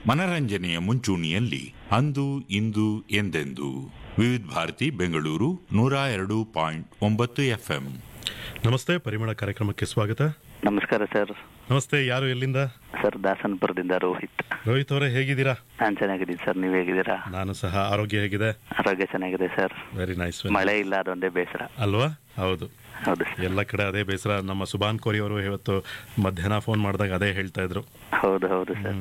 ಮನರಂಜನೆಯ ಮುಂಚೂಣಿಯಲ್ಲಿ ಅಂದು ಇಂದು ಎಂದೆಂದು ವಿವಿಧ ಭಾರತಿ ಬೆಂಗಳೂರು ನೂರ ಎರಡು ಪಾಯಿಂಟ್ ಒಂಬತ್ತು ಎಫ್ಎಂ ನಮಸ್ತೆ ಪರಿಮಳ ಕಾರ್ಯಕ್ರಮಕ್ಕೆ ಸ್ವಾಗತ ನಮಸ್ಕಾರ ಸರ್ ನಮಸ್ತೆ ಯಾರು ಎಲ್ಲಿಂದ ಸರ್ ದಾಸನಪುರದಿಂದ ರೋಹಿತ್ ರೋಹಿತ್ ಅವರೇ ಹೇಗಿದ್ದೀರಾ ನಾನ್ ಚೆನ್ನಾಗಿದ್ದೀನಿ ಸರ್ ನೀವ್ ಹೇಗಿದ್ದೀರಾ ನಾನು ಸಹ ಆರೋಗ್ಯ ಹೇಗಿದೆ ಆರೋಗ್ಯ ಚೆನ್ನಾಗಿದೆ ಸರ್ ವೆರಿ ನೈಸ್ ಮಳೆ ಇಲ್ಲ ಅದೊಂದೇ ಬೇಸರ ಅಲ್ವಾ ಹೌದು ಹೌದು ಸರ್ ಎಲ್ಲ ಕಡೆ ಅದೇ ಬೇಸರ ನಮ್ಮ ಸುಬಾನ್ ಕೋರಿ ಅವರು ಇವತ್ತು ಮಧ್ಯಾಹ್ನ ಫೋನ್ ಮಾಡಿದಾಗ ಅದೇ ಹೇಳ್ತಾ ಇದ್ರು ಹೌದು ಹೌದು ಸರ್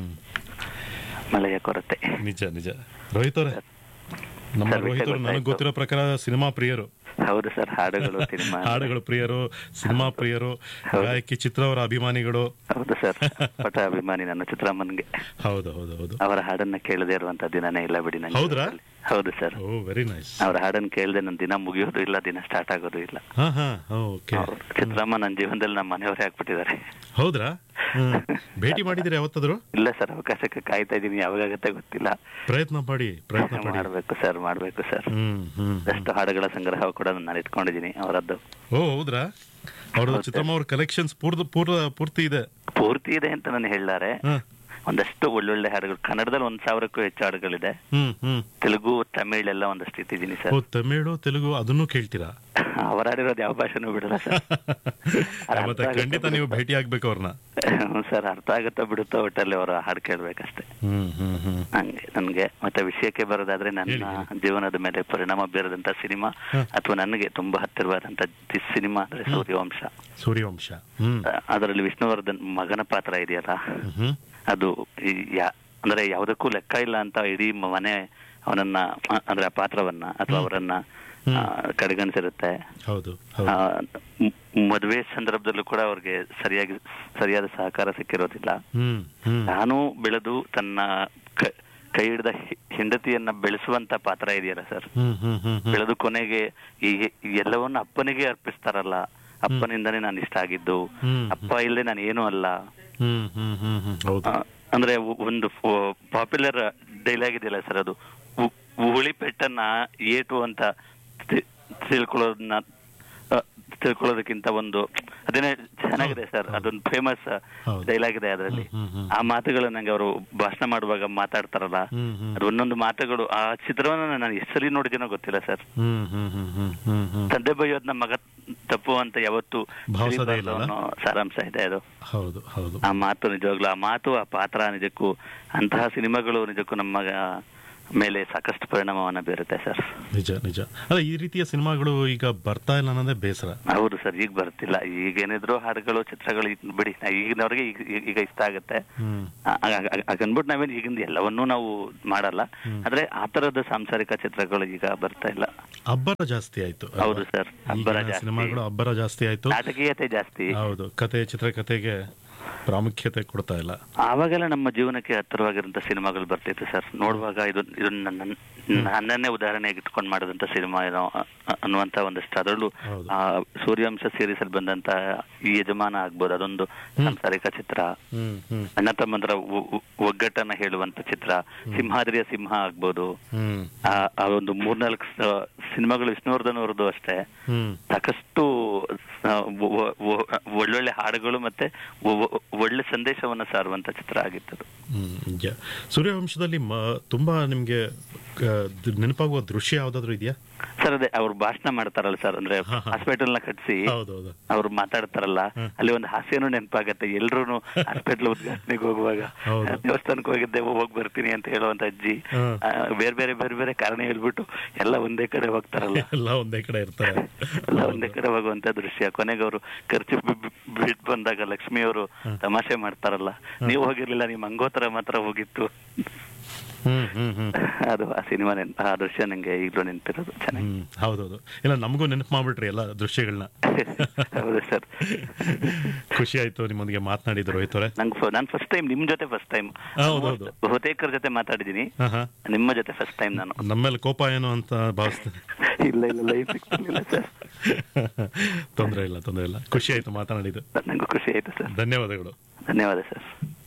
ಮಳೆಯ ಕೊರತೆ ನಿಜ ನಿಜ ರೋಹಿತ್ ಅವರೇ ನಮ್ಮ ಸರ್, ವಿಷಯ ರೋಹಿತ್ ಅವರು ನನಗೆ ಗೊತ್ತಾಯ್ತು. ಗೊತ್ತಿರೋ ಪ್ರಕಾರ ಸಿನಿಮಾ ಪ್ರಿಯರು ಹೌದು ಸರ್ ಹಾಡುಗಳು ಸಿನಿಮಾ ಹಾಡುಗಳು ಪ್ರಿಯರು ಸಿನಿಮಾ ಪ್ರಿಯರು ಗಾಯಕಿ ಚಿತ್ರ ಅವರ ಅಭಿಮಾನಿಗಳು ಹೌದು ಸರ್ ಪಟ ಅಭಿಮಾನಿ ನನ್ನ ಚಿತ್ರಮ್ಮನ್ಗೆ ಹೌದು ಹೌದು ಹೌದು ಅವರ ಹಾಡನ್ನ ಕೇಳದೇ ಇರುವಂತ ದಿನನೇ ಇಲ್ಲ ಬಿಡಿ ನನ್ನ ಹೌದ್ರಾ? ಜೀವನದಲ್ಲಿ. ಹೌದು ಸರ್ ಓ ವೆರಿ ನೈಸ್ ಅವರ ಹಾಡನ್ನ ಕೇಳದೆ ನನ್ನ ದಿನ ಮುಗಿಯೋದು ಇಲ್ಲ ದಿನ ಸ್ಟಾರ್ಟ್ ಆಗೋದು ಇಲ್ಲ ಹಾ ಹಾ ಓಕೆ ಹೌದು. ಚಿತ್ರಮ್ಮ ನನ್ನ ಜೀವನದಲ್ಲಿ ನಮ್ಮ ಮನೆಯವರೇ ಆಗ್ಬಿಟ್ಟಿದ್ದಾರೆ ಹೌದ್ರಾ ಹ್ಮ್. ಭೇಟಿ ಮಾಡಿದಿರಿ ಯಾವತ್ತಾದ್ರು ಇಲ್ಲ ಸರ್ ಅವಕಾಶಕ್ಕೆ ಕಾಯ್ತಾ ಇದೀನಿ ಯಾವಾಗತ್ತೆ ಗೊತ್ತಿಲ್ಲ ಪ್ರಯತ್ನ ಪಡಿ ಪ್ರಯತ್ನ ಪಡಿ ಮಾಡ್ಬೇಕು ಸರ್ ಮಾಡ್ಬೇಕು ಸರ್ ಹ್ಮ್ ಹ್ಮ್ ಎಷ್ಟು ಹಾಡುಗಳ ಸಂಗ್ರಹ ಕೂಡ ನಾನು ಇಟ್ಕೊಂಡಿದ್ದೀನಿ ಅವರದ್ದು ಓ ಹೌದ್ರಾ ಅವ್ರದ್ದು ಚಿತ್ರಮ್ಮ ಅವ್ರ ಕಲೆಕ್ಷನ್ಸ್ ಪೂರ್ತಿ ಪೂರ್ಣ ಪೂರ್ತಿ ಇದೆ ಪೂರ್ತಿ ಇದೆ ಅಂತ ನಾನು ಹೇಳಾರೆ ಹ. ಒಂದಷ್ಟು ಒಳ್ಳೊಳ್ಳೆ ಹಾಡುಗಳು ಕನ್ನಡದಲ್ಲಿ ಒಂದ್ ಸಾವಿರಕ್ಕೂ ಹೆಚ್ಚು ಹಾಡುಗಳಿದೆ ಹ್ಮ್ ಹ್ಮ್ ತೆಲುಗು ತಮಿಳ್ ಎಲ್ಲ ಒಂದಷ್ಟು ಇಟ್ಟಿದ್ದೀನಿ ಓ ಸರ್ ತಮಿಳು ತೆಲುಗು ಅದನ್ನು ಕೇಳ್ತೀರಾ ಅವರ ಹಾಡಿರೋದು ಯಾವ ಭಾಷೆನೂ ಬಿಡಲ್ಲ ಸರ್ ಮತ್ತೆ ಖಂಡಿತ ನೀವು ಭೇಟಿ ಆಗ್ಬೇಕು ಅವ್ರನ್ನ ಸರ್ ಅರ್ಥ ಆಗುತ್ತೋ ಬಿಡುತ್ತೋ ಒಟ್ಟಲ್ಲಿ ಅವರ ಹಾಡು ಕೇಳ್ಬೇಕಷ್ಟೇ ಹ್ಮ್ ಹ್ಮ್ ಹ್ಮ್ ಹಂಗೆ ನನ್ಗೆ ಮತ್ತೆ ವಿಷಯಕ್ಕೆ ಬರೋದಾದ್ರೆ ನನ್ನ ಹೇಳಿ, ಜೀವನದ ಮೇಲೆ ಪರಿಣಾಮ ಬೀರದಂತ ಸಿನಿಮಾ ಹ. ಅಥವಾ ನನಗೆ ತುಂಬಾ ಹತ್ತಿರವಾದಂತ ಸಿನಿಮಾ ಅಂದ್ರೆ ಸೂರ್ಯವಂಶ ಸೂರ್ಯವಂಶ ಹ್ಮ್ ಅದರಲ್ಲಿ ವಿಷ್ಣುವರ್ಧನ್ ಮಗನ ಪಾತ್ರ ಇದೆಯಲ್ಲ ಹ್ಮ್ ಅದು ಈ ಯಾ- ಅಂದ್ರೆ ಯಾವುದಕ್ಕೂ ಲೆಕ್ಕ ಇಲ್ಲ ಅಂತ ಇಡೀ ಮ- ಮನೆ ಅವನನ್ನ ಅ- ಅಂದ್ರೆ ಆ ಪಾತ್ರವನ್ನ ಅಥವಾ ಅವರನ್ನ ಆ, ಕಡೆಗಣಿಸಿರುತ್ತೆ ಹೌದು ಆ, ಹೌದು ಮ್- ಮದುವೆ ಸಂದರ್ಭದಲ್ಲೂ ಕೂಡ ಅವ್ರಿಗೆ ಸರಿಯಾಗಿ ಸರಿಯಾದ ಸಹಕಾರ ಸಿಕ್ಕಿರೋದಿಲ್ಲ ಹ್ಮ್ ಹ್ಮ್ ತಾನು ಬೆಳೆದು ತನ್ನ ಕ- ಕೈ ಹಿಡಿದ ಹೆ- ಹೆಂಡತಿಯನ್ನ ಬೆಳೆಸುವಂತ ಪಾತ್ರ ಇದೆಯಲ್ಲ ಸರ್ ಹ್ಮ್ ಹ್ಮ್ ಹ್ಮ್ ಹ್ಮ್ ಬೆಳೆದು ಕೊನೆಗೆ ಈ ಈ ಎಲ್ಲವನ್ನ ಅಪ್ಪನಿಗೆ ಅರ್ಪಿಸ್ತಾರಲ್ಲ ಅಪ್ಪನಿಂದನೇ ನಾನು ಇಷ್ಟ ಆಗಿದ್ದು ಹ್ಮ್. ಅಪ್ಪ ಇಲ್ಲದೆ ನಾನು ಏನೂ ಅಲ್ಲ ಹ್ಮ್ ಹ್ಮ್ ಹ್ಮ್ ಹ್ಮ್ ಹೌದು ಆ, ಅಂದ್ರೆ ಒ- ಒಂದು ಪಾಪ್ಯುಲರ್ ಡೈಲಾಗ್ ಇದೆಯಲ್ಲ ಸರ್ ಅದು ಉ- ಹುಳಿಪೆಟ್ಟನ್ನ ಏಟು ಅಂತ ತಿ- ತಿಳ್ಕೊಳ್ಳೋದನ್ನ ಆ, ತಿಳ್ಕೊಳ್ಳೋದಕ್ಕಿಂತ ಒಂದು ಅದೇನೇ ಚೆನ್ನಾಗಿದೆ ಸರ್ ಅದೊಂದು ಫೇಮಸ್ ಹೌದು. ಡೈಲಾಗ್ ಇದೆ ಅದರಲ್ಲಿ ಹ್ಮ್, ಹ್ಮ್, ಹ್ಮ್. ಆ ಮಾತುಗಳು ನಂಗೆ ಅವರು ಭಾಷಣ ಮಾಡುವಾಗ ಮಾತಾಡ್ತಾರಲ್ಲ ಹ್ಮ್, ಹ್ಮ್. ಅದು ಒಂದೊಂದು ಮಾತುಗಳು ಆ ಚಿತ್ರವನ್ನ ನಾನು ಎಷ್ಟು ಸರಿ ನೋಡಿದ್ದೀನೋ ಗೊತ್ತಿಲ್ಲ ಸರ್ ಹ್ಮ್ ಹ್ಮ್ ಹ್ಮ್ ಹ್ಮ್ ಹ್ಮ್ ಹ್ಮ್ ತಂದೆ ಬೈಯೋದ್ನ ಮಗ ತಪ್ಪು ಅಂತ ಯಾವತ್ತು ಭಾವಿಸೋದೇ ಇಲ್ಲಲ್ಲ? ಸಾರಾಂಶ ಇದೆ ಅದು ಹೌದು ಹೌದು ಆ ಮಾತು ನಿಜವಾಗ್ಲೂ ಆ ಮಾತು ಆ ಪಾತ್ರ ನಿಜಕ್ಕೂ ಅಂತಹ ಸಿನಿಮಾಗಳು ನಿಜಕ್ಕೂ ನಮ್ಮ ಆ, ಮೇಲೆ ಸಾಕಷ್ಟು ಪರಿಣಾಮವನ್ನ ಬೀರುತ್ತೆ ಸರ್ ನಿಜ ನಿಜ ಅಲ್ಲ ಈ ರೀತಿಯ ಸಿನಿಮಾಗಳು ಈಗ ಬರ್ತಾ ಇಲ್ಲ ಅನ್ನೋದೇ ಬೇಸರ ಹೌದು ಸರ್ ಈಗ ಬರ್ತಿಲ್ಲ ಈಗ ಏನಿದ್ರು ಹಾಡುಗಳು ಚಿತ್ರಗಳು ಇದ್ ಬಿಡಿ ಈಗಿನವ್ರಿಗೆ ಈಗ ಈಗ- ಈಗ ಇಷ್ಟ ಆಗುತ್ತೆ ಹ್ಮ್ ಹಾಗನ್ಬಿಟ್ಟು ನಾವೇನು ಈಗಿಂದ ಎಲ್ಲವನ್ನೂ ನಾವು ಮಾಡಲ್ಲ ಆದ್ರೆ ಆ ತರದ ಸಾಂಸಾರಿಕ ಚಿತ್ರಗಳು ಈಗ ಬರ್ತಾ ಇಲ್ಲ ಅಬ್ಬರ ಜಾಸ್ತಿ ಆಯ್ತು ಅಲ್ವಾ? ಹೌದು ಸರ್, ಅಬ್ಬರ ಈಗಿನ ಜಾಸ್ತಿ. ಸಿನಿಮಾಗಳು ಅಬ್ಬರ ಜಾಸ್ತಿ ಆಯ್ತು ನಾಟಕೀಯತೆ ಜಾಸ್ತಿ ಹೌದು ಕತೆ ಚಿತ್ರಕಥೆಗೆ ಪ್ರಾಮುಖ್ಯತೆ ಕೊಡ್ತಾ ಇಲ್ಲ ಆವಾಗೆಲ್ಲ ನಮ್ಮ ಜೀವನಕ್ಕೆ ಹತ್ತಿರವಾಗಿರುವಂತ ಸಿನಿಮಾಗಳು ಬರ್ತಿತ್ತು ಸರ್ ನೋಡುವಾಗ ಇದು ಇದು ನನ್ನ ನನ್ನನ್ನೇ ಉದಾಹರಣೆಗೆ ಇಟ್ಕೊಂಡು ಮಾಡಿದಂತ ಸಿನಿಮಾ ಏನೋ ಅ- ಅ- ಅನ್ನುವಂತ ಒಂದಷ್ಟು ಅದರಲ್ಲೂ ಹೌದು. ಆ ಸೂರ್ಯಾಂಶ ಸೀರೀಸ್ ಅಲ್ಲಿ ಬಂದಂತ ಈ ಯಜಮಾನ ಆಗ್ಬೋದು ಅದೊಂದು ಸಾಂಸಾರಿಕ ಚಿತ್ರ ಹ್ಮ್ ಹ್ಮ್ ಅಣ್ಣ ತಮ್ಮಂದ್ರ ಒ- ಒ- ಒಗ್ಗಟ್ಟನ್ನ ಹೇಳುವಂತ ಚಿತ್ರ ಸಿಂಹಾದ್ರಿಯ ಸಿಂಹ ಆಗ್ಬೋದು ಹ್ಮ್ ಆ ಆ ಒಂದು ಮೂರ್ನಾಲ್ಕು ಸ- ಸಿನಿಮಾಗಳು ವಿಷ್ಣುವರ್ಧನ್ ಅವರದ್ದು ಅಷ್ಟೇ ಹ್ಮ್ ಸಾಕಷ್ಟು ಆ, ಒ- ಒ- ಒ- ಒಳ್ಳೊಳ್ಳೆ ಹಾಡುಗಳು ಮತ್ತೆ ಒ- ಒ- ಒಳ್ಳೆ ಸಂದೇಶವನ್ನ ಸಾರುವಂತ ಚಿತ್ರ ಆಗಿತ್ತದು ಹ್ಮ್ ನಿಜ ಸೂರ್ಯವಂಶದಲ್ಲಿ ಮ- ತುಂಬಾ ನಿಮ್ಗೆ ಆ, ದ್- ನೆನಪಾಗುವ ದೃಶ್ಯ ಯಾವ್ದಾದ್ರು ಇದೆಯಾ ಸರ್ ಅದೇ ಅವ್ರು ಭಾಷಣ ಮಾಡ್ತಾರಲ್ಲ ಸರ್ ಅಂದ್ರೆ ಹಾ, ಹಾ. ಹಾಸ್ಪಿಟಲ್ ನ ಕಟ್ಸಿ ಹೌದೌದು ಅವ್ರು ಮಾತಾಡ್ತಾರಲ್ಲ ಅಲ್ಲಿ ಒಂದು ಹಾಸ್ಯನೂ ನೆನಪಾಗತ್ತೆ ಎಲ್ರು ಹಾಸ್ಪಿಟಲ್ ಉದ್ಘಾಟನೆಗೆ ಹೋಗುವಾಗ ಹೌದು. ದೇವಸ್ಥಾನಕ್ಕೆ ಹೋಗಿದ್ದೆ ಹೋಗ್ ಬರ್ತೀನಿ ಅಂತ ಹೇಳುವಂತ ಅಜ್ಜಿ ಹಾ. ಆ, ಬೇರೆ ಬೇರೆ ಬೇರೆ ಬೇರೆ ಕಾರಣ ಹೇಳ್ಬಿಟ್ಟು ಎಲ್ಲ ಒಂದೇ ಕಡೆ ಹೋಗ್ತಾರಲ್ಲ ಎಲ್ಲ ಒಂದೇ ಕಡೆ ಇರ್ತಾರೆ ಎಲ್ಲ ಒಂದೇ ಕಡೆ ಹೋಗುವಂತ ದೃಶ್ಯ ಕೊನೆಗೆ ಅವರು ಖರ್ಚು ಬಿಟ್ಟು ಬಂದಾಗ ಲಕ್ಷ್ಮಿ ಅವರು ತಮಾಷೆ ಮಾಡ್ತಾರಲ್ಲ ನೀವು ಹೋಗಿರ್ಲಿಲ್ಲ ನಿಮ್ ಅಂಗೋತ್ರ ಮಾತ್ರ ಹೋಗಿತ್ತು ಹ್ಮ್ ಹ್ಮ್ ಹ್ಮ್ ಅದು ಆ ಸಿನಿಮಾ ನೆನ್ ಆ ದೃಶ್ಯ ನಂಗೆ ಈಗಲೂ ನೆನಪಿರೋದು ಚೆನ್ನಾಗಿ ಹ್ಮ್ ಹೌದೌದು ಇಲ್ಲ ನಮಗೂ ನೆನಪು ಮಾಡ್ಬಿಟ್ರಿ ಎಲ್ಲ ದೃಶ್ಯಗಳನ್ನ ಹೌದು ಸರ್ ಖುಷಿ ಆಯ್ತು ನಿಮ್ಮೊಂದಿಗೆ ಮಾತನಾಡಿದ್ರು ರೋಹಿತ್ ಅವರೇ ನಂಗೆ ನಾನು ಫಸ್ಟ್ ಟೈಮ್ ನಿಮ್ ಜೊತೆ ಫಸ್ಟ್ ಟೈಮ್ ಹೌದೌದು. ಬಹುತೇಕರ ಜೊತೆ ಮಾತಾಡಿದೀನಿ ಹಾ ಹಾ ನಿಮ್ಮ ಜೊತೆ ಫಸ್ಟ್ ಟೈಮ್ ನಾನು ನಮ್ಮೇಲೆ ಕೋಪ ಏನು ಅಂತ ಭಾವಿಸ್ತೇನೆ ಇಲ್ಲ ಇಲ್ಲ ಲೈಫ್ ಸಿಗ್ತಿರ್ಲಿಲ್ಲ ಸರ್ ತೊಂದರೆ ಇಲ್ಲ ತೊಂದರೆ ಇಲ್ಲ ಖುಷಿ ಆಯ್ತು ಮಾತನಾಡಿದ್ದು ನಂಗೂ ಖುಷಿ ಆಯ್ತು ಸರ್ ಧನ್ಯವಾದಗಳು ಧನ್ಯವಾದ ಸರ್